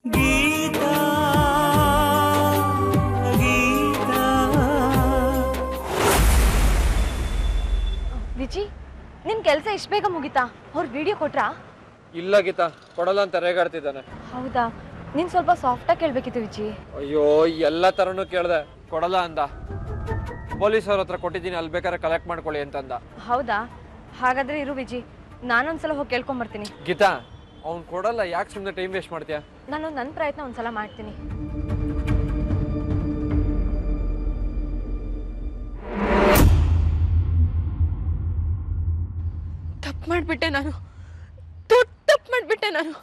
ಗೀತಾ ಗೀತಾ ವಿಜಿ ನಿನ್ ಕೆಲಸ ಇಷ್ಟ ಬೇಗ ಮುಗಿತಾ ಅವ್ರು ವಿಡಿಯೋ ಕೊಟ್ರಾ ಇಲ್ಲ ಗೀತಾ ಕೊಡಲ್ಲ ಅಂತ ರೇಗಾಡ್ತಿದ್ದಾನೆ ಹೌದಾ ನೀನ್ ಸ್ವಲ್ಪ ಸಾಫ್ಟಾಗಿ ಕೇಳ್ಬೇಕಿತ್ತು ವಿಜಿ ಅಯ್ಯೋ ಎಲ್ಲ ಥರನೂ ಕೇಳ್ದೆ ಕೊಡಲ್ಲ ಅಂದ ಪೊಲೀಸ್ ಅವ್ರ ಹತ್ರ ಕೊಟ್ಟಿದ್ದೀನಿ ಅಲ್ಲಿ ಬೇಕಾದ್ರೆ ಕಲೆಕ್ಟ್ ಮಾಡ್ಕೊಳ್ಳಿ ಅಂತಂದ ಹೌದಾ ಹಾಗಾದ್ರೆ ಇರು ವಿಜಿ ನಾನೊಂದ್ಸಲ ಹೋಗಿ ಕೇಳ್ಕೊಂಬರ್ತೀನಿ ಗೀತಾ ಅವ್ನು ಕೊಡಲ್ಲ ಯಾಕೆ ಸುಮ್ಮನೆ ಟೈಮ್ ವೇಸ್ಟ್ ಮಾಡ್ತೀಯಾ ನಾನು ನನ್ನ ಪ್ರಯತ್ನ ಒಂದ್ಸಲ ಮಾಡ್ತೀನಿ ತಪ್ಪು ಮಾಡಿಬಿಟ್ಟೆ ನಾನು ದೊಡ್ಡ ತಪ್ಪು ಮಾಡಿಬಿಟ್ಟೆ ನಾನು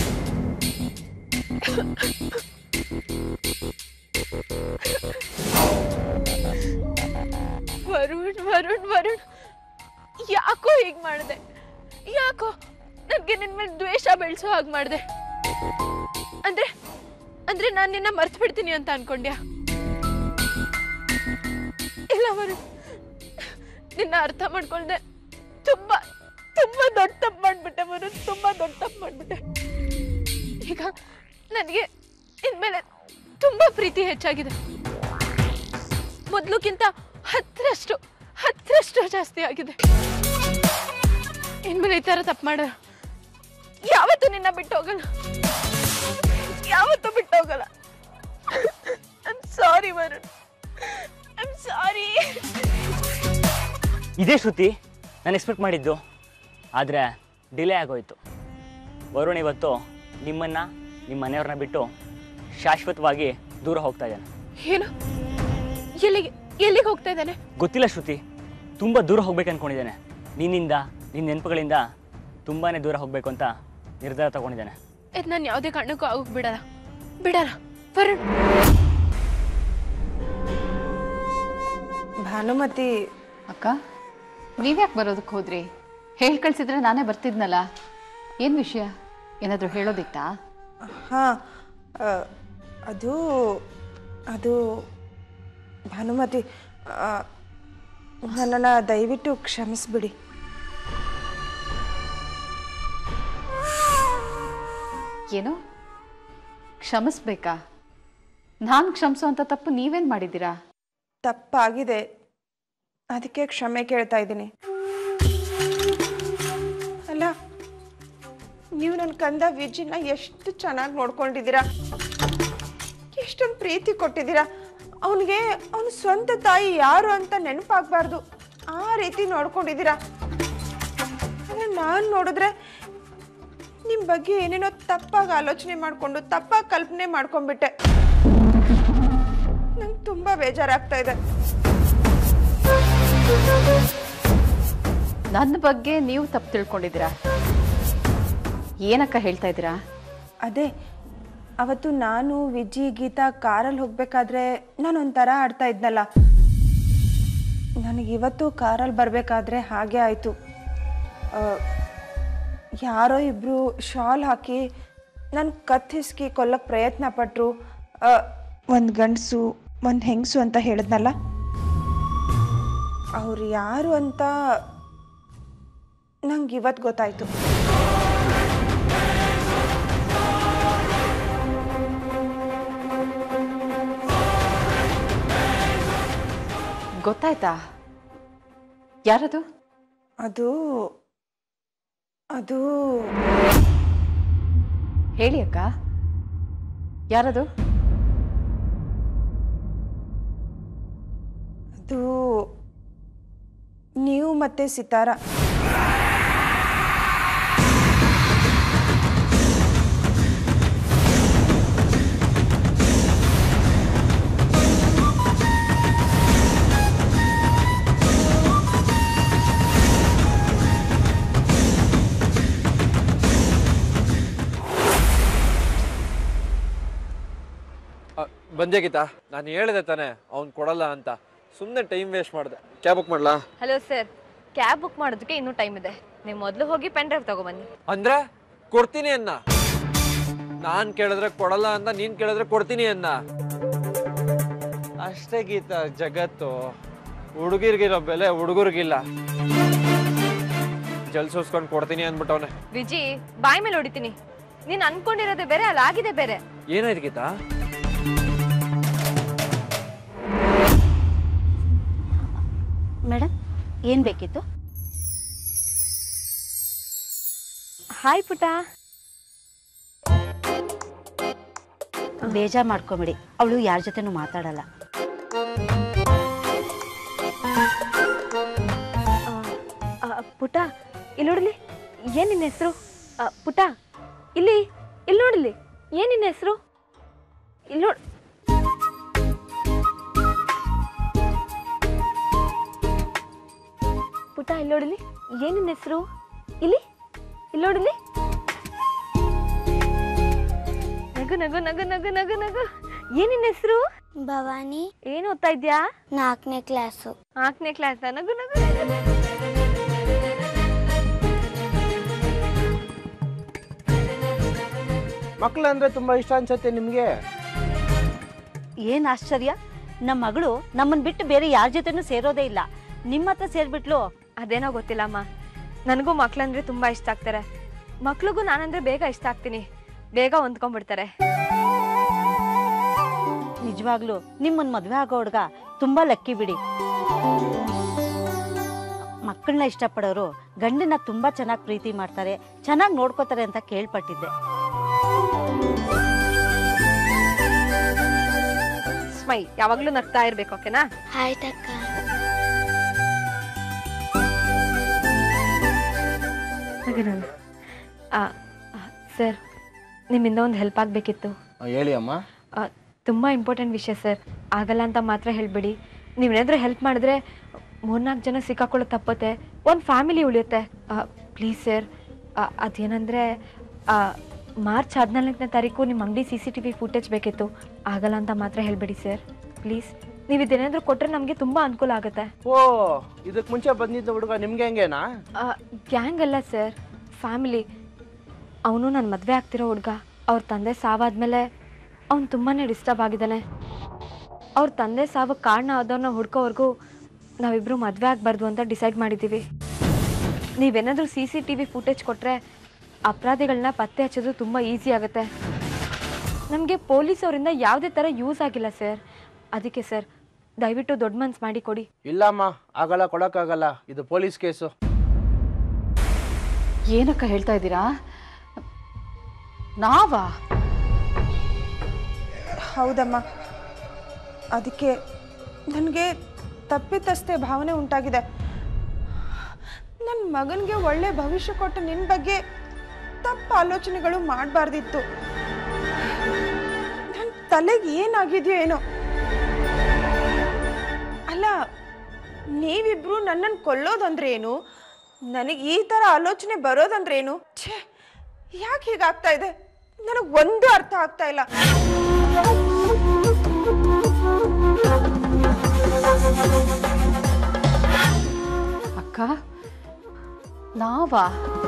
ವರುಣ್ ವರುಣ್ ವರುಣ್ ಯಾಕೋ ಹೀಗೆ ಮಾಡಿದೆ ಯಾಕೋ ನನಗೆ ನಿನ್ನ ಮೇಲೆ ದ್ವೇಷ ಬೆಳೆಸೋ ಹಾಗೆ ಮಾಡಿದೆ ಅಂದ್ರೆ ಅಂದ್ರೆ ನಾನು ನಿನ್ನ ಮರ್ತು ಬಿಡ್ತೀನಿ ಅಂತ ಅನ್ಕೊಂಡ್ಯಾ ಇಲ್ಲ ವರುಣ್ ನಿನ್ನ ಅರ್ಥ ಮಾಡ್ಕೊಳ್ದೆ ತುಂಬಾ ತುಂಬಾ ದೊಡ್ಡ ತಪ್ಪು ಮಾಡ್ಬಿಟ್ಟೆ ವರುಣ್ ತುಂಬಾ ದೊಡ್ಡ ತಪ್ಪು ಮಾಡ್ಬಿಟ್ಟೆ ಈಗ ನನಗೆ ಇನ್ಮೇಲೆ ತುಂಬಾ ಪ್ರೀತಿ ಹೆಚ್ಚಾಗಿದೆ ಮೊದ್ಲಕ್ಕಿಂತ ಹತ್ತರಷ್ಟು ಹತ್ತರಷ್ಟು ಜಾಸ್ತಿ ಆಗಿದೆ ಇನ್ಮೇಲೆ ಈ ತರ ತಪ್ಪು ಮಾಡ ಯಾವತ್ತೂ ನಿನ್ನ ಬಿಟ್ಟು ಹೋಗಲ್ಲ ಯಾವತ್ತೂ ಬಿಟ್ಟು ಹೋಗಲ್ಲ ಸಾರಿ ವರುಣ್ ಐ ಸಾರಿ ಇದೇ ಶ್ರುತಿ ನಾನು ಎಕ್ಸ್ಪೆಕ್ಟ್ ಮಾಡಿದ್ದು ಆದರೆ ಡಿಲೇ ಆಗೋಯ್ತು ವರುಣ್ ಇವತ್ತು ನಿಮ್ಮನ್ನು ನಿಮ್ಮ ಮನೆಯವ್ರನ್ನ ಬಿಟ್ಟು ಶಾಶ್ವತವಾಗಿ ದೂರ ಹೋಗ್ತಾ ಇದ್ದಾನೆ ಏನು ಎಲ್ಲಿಗೆ ಎಲ್ಲಿಗೆ ಹೋಗ್ತಾ ಇದ್ದಾನೆ ಗೊತ್ತಿಲ್ಲ ಶ್ರುತಿ ತುಂಬ ದೂರ ಹೋಗ್ಬೇಕು ಅಂದ್ಕೊಂಡಿದ್ದಾನೆ ನಿನ್ನಿಂದ ನಿನ್ನ ನೆನಪುಗಳಿಂದ ತುಂಬಾ ದೂರ ಹೋಗಬೇಕು ಅಂತ ನಿರ್ಧಾರ ತಗೊಂಡಿದ್ದಾನೆ ಇದು ನಾನು ಯಾವುದೇ ಕಾರಣಕ್ಕೂ ಆಗೋಕ್ ಬಿಡಲ್ಲ ಬಿಡಲ್ಲ ವರುಣ್ ಭಾನುಮತಿ ಅಕ್ಕ ನೀವ್ಯಾಕೆ ಬರೋದಕ್ಕೆ ಹೋದ್ರಿ ಹೇಳಿ ಕಳ್ಸಿದ್ರೆ ನಾನೇ ಬರ್ತಿದ್ನಲ್ಲ ಏನು ವಿಷಯ ಏನಾದರೂ ಹೇಳೋದಿತ್ತಾ ಹಾಂ ಅದು ಅದು ಭಾನುಮತಿ ನನ್ನನ್ನು ದಯವಿಟ್ಟು ಕ್ಷಮಿಸ್ಬಿಡಿ ಏನು ಕ್ಷಮಿಸ್ಬೇಕಾ ನಾನು ಕ್ಷಮಿಸೋ ಅಂತ ತಪ್ಪು ನೀವೇನು ಮಾಡಿದ್ದೀರಾ ತಪ್ಪಾಗಿದೆ ಅದಕ್ಕೆ ಕ್ಷಮೆ ಕೇಳ್ತಾ ಇದ್ದೀನಿ ಅಲ್ಲ ನೀವು ನನ್ನ ಕಂದ ವಿಜಿನ ಎಷ್ಟು ಚೆನ್ನಾಗಿ ನೋಡ್ಕೊಂಡಿದ್ದೀರಾ ಎಷ್ಟೊಂದು ಪ್ರೀತಿ ಕೊಟ್ಟಿದ್ದೀರಾ ಅವನಿಗೆ ಅವನ ಸ್ವಂತ ತಾಯಿ ಯಾರು ಅಂತ ನೆನಪಾಗಬಾರ್ದು ಆ ರೀತಿ ನೋಡ್ಕೊಂಡಿದ್ದೀರಾ ಆದರೆ ನಾನು ನೋಡಿದ್ರೆ ನಿಮ್ಮ ಬಗ್ಗೆ ಏನೇನೋ ತಪ್ಪಾಗಿ ಆಲೋಚನೆ ಮಾಡಿಕೊಂಡು ತಪ್ಪಾಗಿ ಕಲ್ಪನೆ ಮಾಡ್ಕೊಂಡ್ಬಿಟ್ಟೆ ನಂಗೆ ತುಂಬ ಬೇಜಾರಾಗ್ತಾ ಇದೆ ನನ್ನ ಬಗ್ಗೆ ನೀವು ತಪ್ಪು ತಿಳ್ಕೊಂಡಿದ್ದೀರಾ ಏನಕ್ಕ ಹೇಳ್ತಾ ಇದ್ದೀರಾ ಅದೇ ಅವತ್ತು ನಾನು ವಿಜಿ ಗೀತಾ ಕಾರಲ್ಲಿ ಹೋಗ್ಬೇಕಾದ್ರೆ ನಾನು ಒಂಥರ ಆಡ್ತಾ ಇದ್ನಲ್ಲ ನನಗೆ ಇವತ್ತು ಕಾರಲ್ಲಿ ಬರಬೇಕಾದ್ರೆ ಹಾಗೆ ಆಯಿತು ಯಾರೋ ಇಬ್ಬರು ಶಾಲ್ ಹಾಕಿ ನನ್ನ ಕತ್ತಿಸ್ಕಿ ಕೊಲ್ಲಕ್ಕೆ ಪ್ರಯತ್ನ ಪಟ್ಟರು ಒಂದು ಗಂಡಸು ಒಂದು ಹೆಂಗಸು ಅಂತ ಹೇಳಿದ್ನಲ್ಲ ಅವ್ರು ಯಾರು ಅಂತ ನಂಗೆ ಇವತ್ತು ಗೊತ್ತಾಯಿತು ಗೊತ್ತಾಯ್ತಾ ಯಾರದು ಅದು ಅದು ಹೇಳಿ ಅಕ್ಕ ಯಾರದು ಅದು ನೀವು ಮತ್ತೆ ಸಿತಾರ ಅ, ಬಂದೆ ಗೀತಾ ನಾನು ಹೇಳಿದೆ ತಾನೆ ಅವ್ನು ಕೊಡಲ್ಲ ಅಂತ ಸುಮ್ಮನೆ ಟೈಮ್ ವೇಸ್ಟ್ ಮಾಡಿದೆ ಕ್ಯಾಬ್ ಬುಕ್ ಮಾಡ್ಲಾ ಹಲೋ ಸರ್ ಕ್ಯಾಬ್ ಬುಕ್ ಮಾಡೋದಕ್ಕೆ ಇನ್ನೂ ಟೈಮ್ ಇದೆ ನೀವು ಮೊದಲು ಹೋಗಿ ಪೆನ್ ಡ್ರೈವ್ ತಗೊಬನ್ನಿ ಅಂದ್ರೆ ಕೊಡ್ತೀನಿ ಅನ್ನ ನಾನ್ ಕೇಳಿದ್ರೆ ಕೊಡಲ್ಲ ಅಂತ ನೀನ್ ಕೇಳಿದ್ರೆ ಕೊಡ್ತೀನಿ ಅನ್ನ ಅಷ್ಟೇ ಗೀತಾ ಜಗತ್ತು ಹುಡುಗಿರ್ಗಿರೋ ಬೆಲೆ ಹುಡುಗರಿಗಿಲ್ಲ ಜಲ್ಸೋಸ್ಕೊಂಡು ಕೊಡ್ತೀನಿ ಅಂದ್ಬಿಟ್ಟವನೆ ವಿಜಿ ಬಾಯಿ ಮೇಲೆ ಹೊಡಿತೀನಿ ನೀನ್ ಅನ್ಕೊಂಡಿರೋದೇ ಬೇರೆ ಅಲ್ಲಿ ಆಗಿದೆ ಬೇರೆ ಏನಾಯ್ತು ಗೀತಾ ಮೇಡಮ್ ಏನು ಬೇಕಿತ್ತು ಹಾಯ್ ಪುಟ ಬೇಜಾರು ಮಾಡ್ಕೊಂಬಿಡಿ ಅವಳು ಯಾರ ಜೊತೆನೂ ಮಾತಾಡಲ್ಲ ಆ, ಪುಟ ಇಲ್ಲಿ ನೋಡಲಿ ಏನ್ ನಿನ್ನ ಹೆಸರು ಪುಟ ಇಲ್ಲಿ ಇಲ್ಲಿ ನೋಡಲಿ ಏನ್ ನಿನ್ನ ಹೆಸರು ಇಲ್ಲಿ ನೋಡ್ ಪುಟ ಇಲ್ಲಿ ನೋಡಲಿ ಏನ್ ನಿನ್ನ ಹೆಸರು ಇಲ್ಲಿ ಇಲ್ಲಿ ನೋಡಲಿ ನಗು ನಗು ನಗು ನಗು ನಗು ನಗು ಏನ್ ನಿನ್ನ ಹೆಸರು ಭವಾನಿ ಏನ್ ಓದ್ತಾ ಇದ್ಯಾ ನಾಲ್ಕನೇ ಕ್ಲಾಸು ನಾಲ್ಕನೇ ಕ್ಲಾಸ್ ನಗು ನಗು ನಗು. ಮಕ್ಕಳು ಅಂದ್ರೆ ತುಂಬಾ ಇಷ್ಟ ಅನ್ಸತ್ತೆ ನಿಮ್ಗೆ ಏನು ಆಶ್ಚರ್ಯ ನಮ್ಮ ಮಗಳು ನಮ್ಮನ್ನು ಬಿಟ್ಟು ಬೇರೆ ಯಾರ ಜೊತೆನೂ ಸೇರೋದೇ ಇಲ್ಲ ನಿಮ್ಮ ಹತ್ರ ಸೇರ್ಬಿಟ್ಲು ಅದೇನೋ ಗೊತ್ತಿಲ್ಲ ಅಮ್ಮ ನನಗೂ ಮಕ್ಳಂದ್ರೆ ತುಂಬಾ ಇಷ್ಟ ಆಗ್ತಾರೆ ಮಕ್ಳಿಗೂ ನಾನಂದ್ರೆ ಬೇಗ ಇಷ್ಟ ಆಗ್ತೀನಿ ಬೇಗ ಹೊಂದ್ಕೊಂಡ್ಬಿಡ್ತಾರೆ ನಿಜವಾಗ್ಲೂ ನಿಮ್ಮನ್ನ ಮದುವೆ ಆಗೋ ಹುಡ್ಗ ತುಂಬಾ ಲಕ್ಕಿ ಬಿಡಿ ಮಕ್ಕಳನ್ನ ಇಷ್ಟಪಡೋರು ಗಂಡನ ತುಂಬಾ ಚೆನ್ನಾಗಿ ಪ್ರೀತಿ ಮಾಡ್ತಾರೆ ಚೆನ್ನಾಗಿ ನೋಡ್ಕೋತಾರೆ ಅಂತ ಕೇಳ್ಪಟ್ಟಿದ್ದೆ ಸ್ಮೈ ಯಾವಾಗ್ಲೂ ನಗ್ತಾ ಇರ್ಬೇಕು ಓಕೆನಾ ಆಯ್ತಕ್ಕ ಹಾಗೆ ನಾನು ಸರ್ ನಿಮ್ಮಿಂದ ಒಂದು ಹೆಲ್ಪ್ ಆಗಬೇಕಿತ್ತು ಹೇಳಿ ಅಮ್ಮ ತುಂಬ ಇಂಪಾರ್ಟೆಂಟ್ ವಿಷಯ ಸರ್ ಆಗಲ್ಲ ಅಂತ ಮಾತ್ರ ಹೇಳಬೇಡಿ ನೀವೇನಾದರೂ ಹೆಲ್ಪ್ ಮಾಡಿದ್ರೆ ಮೂರ್ನಾಲ್ಕು ಜನ ಸಿಕ್ಕಾಕೊಳ್ಳೋದು ತಪ್ಪುತ್ತೆ ಒಂದು ಫ್ಯಾಮಿಲಿ ಉಳಿಯುತ್ತೆ ಪ್ಲೀಸ್ ಸರ್ ಅದೇನಂದರೆ ಮಾರ್ಚ್ ಹದಿನಾಲ್ಕನೇ ತಾರೀಕು ನಿಮ್ಮ ಅಂಗಡಿ C C T V footage ಬೇಕಿತ್ತು ಆಗಲ್ಲ ಅಂತ ಮಾತ್ರ ಹೇಳಬೇಡಿ ಸರ್ ಪ್ಲೀಸ್ ನೀವು ಇದೇನಾದರೂ ಕೊಟ್ಟರೆ ನಮಗೆ ತುಂಬ ಅನುಕೂಲ ಆಗುತ್ತೆ ಓ ಇದಕ್ ಮುಂಚೆ ಬಂದಿದ್ದ ಹುಡುಗ ನಿಮ್ಗೆ ಹೆಂಗೇನಾ ಗ್ಯಾಂಗ್ ಅಲ್ಲ ಸರ್ ಫ್ಯಾಮಿಲಿ ಅವನು ನನ್ನ ಮದುವೆ ಆಗ್ತಿರೋ ಹುಡುಗ ಅವ್ರ ತಂದೆ ಸಾವಾದ್ಮೇಲೆ ಅವ್ನು ತುಂಬಾ ಡಿಸ್ಟರ್ಬ್ ಆಗಿದ್ದಾನೆ ಅವ್ರ ತಂದೆ ಸಾವಕ್ಕೆ ಕಾರಣ ಆದವ್ರನ್ನ ಹುಡ್ಕೋವರೆಗೂ ನಾವಿಬ್ಬರು ಮದುವೆ ಆಗಬಾರ್ದು ಅಂತ ಡಿಸೈಡ್ ಮಾಡಿದ್ದೀವಿ ನೀವೇನಾದರೂ C C T V footage ಕೊಟ್ಟರೆ ಅಪರಾಧಿಗಳನ್ನ ಪತ್ತೆ ಹಚ್ಚೋದು ತುಂಬ ಈಸಿ ಆಗುತ್ತೆ ನಮಗೆ ಪೊಲೀಸ್ ಅವರಿಂದ ಯಾವುದೇ ಥರ ಯೂಸ್ ಆಗಿಲ್ಲ ಸರ್ ಅದಕ್ಕೆ ಸರ್ ದಯವಿಟ್ಟು ದೊಡ್ಡ ಮನ್ಸು ಮಾಡಿ ಕೊಡಿ ಇಲ್ಲಮ್ಮ ಆಗಲ್ಲ ಕೊಡಕ್ಕಾಗಲ್ಲ ಇದು ಪೊಲೀಸ್ ಕೇಸು ಏನಕ್ಕ ಹೇಳ್ತಾ ಇದ್ದೀರಾ ನಾವಾ ಹೌದಮ್ಮ ಅದಕ್ಕೆ ನನಗೆ ತಪ್ಪಿತಸ್ಥೆ ಭಾವನೆ ಉಂಟಾಗಿದೆ ನನ್ನ ಮಗನಿಗೆ ಒಳ್ಳೆ ಭವಿಷ್ಯ ಕೊಟ್ಟು ನಿನ್ನ ಬಗ್ಗೆ ತಪ್ಪು ಆಲೋಚನೆಗಳು ಮಾಡಬಾರ್ದಿತ್ತು ನನ್ನ ತಲೆಗೆ ಏನಾಗಿದೆಯೋ ಏನೋ ಅಲ್ಲ ನೀವಿಬ್ರು ನನ್ನನ್ನು ಕೊಲ್ಲೋದಂದ್ರೆ ಏನು ನನಗೆ ಈ ಥರ ಆಲೋಚನೆ ಬರೋದಂದ್ರೆ ಏನು ಛೇ ಯಾಕೆ ಹೀಗಾಗ್ತಾ ಇದೆ ನನಗೆ ಒಂದು ಅರ್ಥ ಆಗ್ತಾ ಇಲ್ಲ ಅಕ್ಕ ನಾವಾ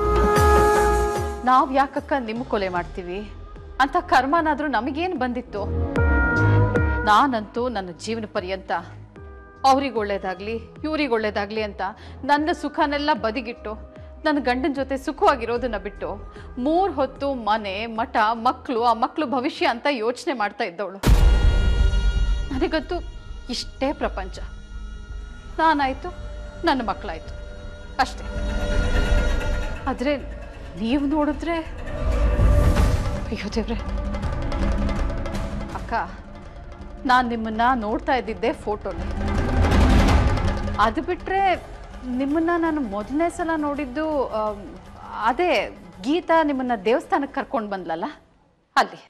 ನಾವ್ ಯಾಕಕ್ಕ ನಿಮ್ಮ ಕೊಲೆ ಮಾಡ್ತೀವಿ ಅಂತ ಕರ್ಮನಾದ್ರೂ ನಮಗೇನು ಬಂದಿತ್ತು ನಾನಂತೂ ನನ್ನ ಜೀವನ ಪರ್ಯಂತ ಅವ್ರಿಗೆ ಒಳ್ಳೇದಾಗ್ಲಿ ಇವ್ರಿಗೆ ಒಳ್ಳೇದಾಗ್ಲಿ ಅಂತ ನನ್ನ ಸುಖನೆಲ್ಲ ಬದಿಗಿಟ್ಟು ನನ್ನ ಗಂಡನ ಜೊತೆ ಸುಖವಾಗಿರೋದನ್ನ ಬಿಟ್ಟು ಮೂರು ಹೊತ್ತು ಮನೆ ಮಠ ಮಕ್ಕಳು ಆ ಮಕ್ಕಳು ಭವಿಷ್ಯ ಅಂತ ಯೋಚನೆ ಮಾಡ್ತಾ ಇದ್ದವಳು ನನಗಂತೂ ಇಷ್ಟೇ ಪ್ರಪಂಚ ನಾನಾಯ್ತು ನನ್ನ ಮಕ್ಕಳಾಯ್ತು ಅಷ್ಟೇ ಆದರೆ ನೀವು ನೋಡಿದ್ರೆ ಅಯ್ಯೋ ದೇವ್ರೆ ಅಕ್ಕ ನಾನು ನಿಮ್ಮನ್ನ ನೋಡ್ತಾ ಇದ್ದಿದ್ದೆ ಫೋಟೋಲಿ ಅದು ಬಿಟ್ಟರೆ ನಿಮ್ಮನ್ನ ನಾನು ಮೊದಲನೇ ಸಲ ನೋಡಿದ್ದು ಆಮ್, ಅದೇ ಗೀತಾ ನಿಮ್ಮನ್ನ ದೇವಸ್ಥಾನಕ್ಕೆ ಕರ್ಕೊಂಡು ಬಂದ್ಲಲ್ಲ ಅಲ್ಲಿ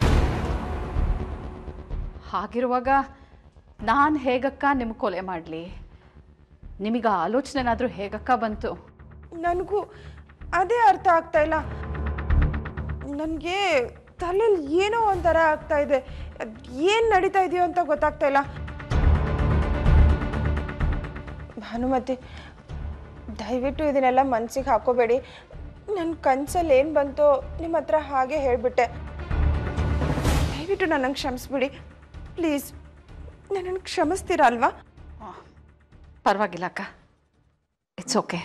ಹಾಗಿರುವಾಗ ನಾನು ಹೇಗಕ್ಕ ನಿಮ್ಮ ಕೊಲೆ ಮಾಡಲಿ ನಿಮಗೆ ಆ ಆಲೋಚನೆನಾದರೂ ಹೇಗಕ್ಕ ಬಂತು ನನಗೂ ಅದೇ ಅರ್ಥ ಆಗ್ತಾ ಇಲ್ಲ ನನಗೆ ತಲೆಯಲ್ಲಿ ಏನೋ ಒಂಥರ ಆಗ್ತಾ ಇದೆ ಏನು ನಡೀತಾ ಇದೆಯೋ ಅಂತ ಗೊತ್ತಾಗ್ತಾ ಇಲ್ಲ ಭಾನುಮತಿ ದಯವಿಟ್ಟು ಇದನ್ನೆಲ್ಲ ಮನ್ಸಿಗೆ ಹಾಕೋಬೇಡಿ ನನ್ನ ಕನ್ಸಲ್ಲಿ ಏನು ಬಂತೋ ನಿಮ್ಮ ಹತ್ರ ಹಾಗೆ ಹೇಳಿಬಿಟ್ಟೆ ದಯವಿಟ್ಟು ನನ್ನನ್ನು ಕ್ಷಮಿಸ್ಬಿಡಿ ಪ್ಲೀಸ್ ನನ್ನನ್ನು ಕ್ಷಮಿಸ್ತೀರಾ ಅಲ್ವಾ ಪರವಾಗಿಲ್ಲ ಅಕ್ಕ it's okay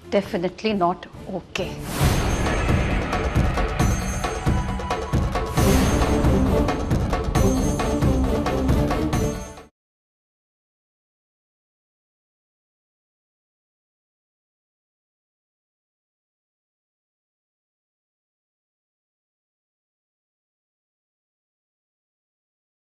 definitely not okay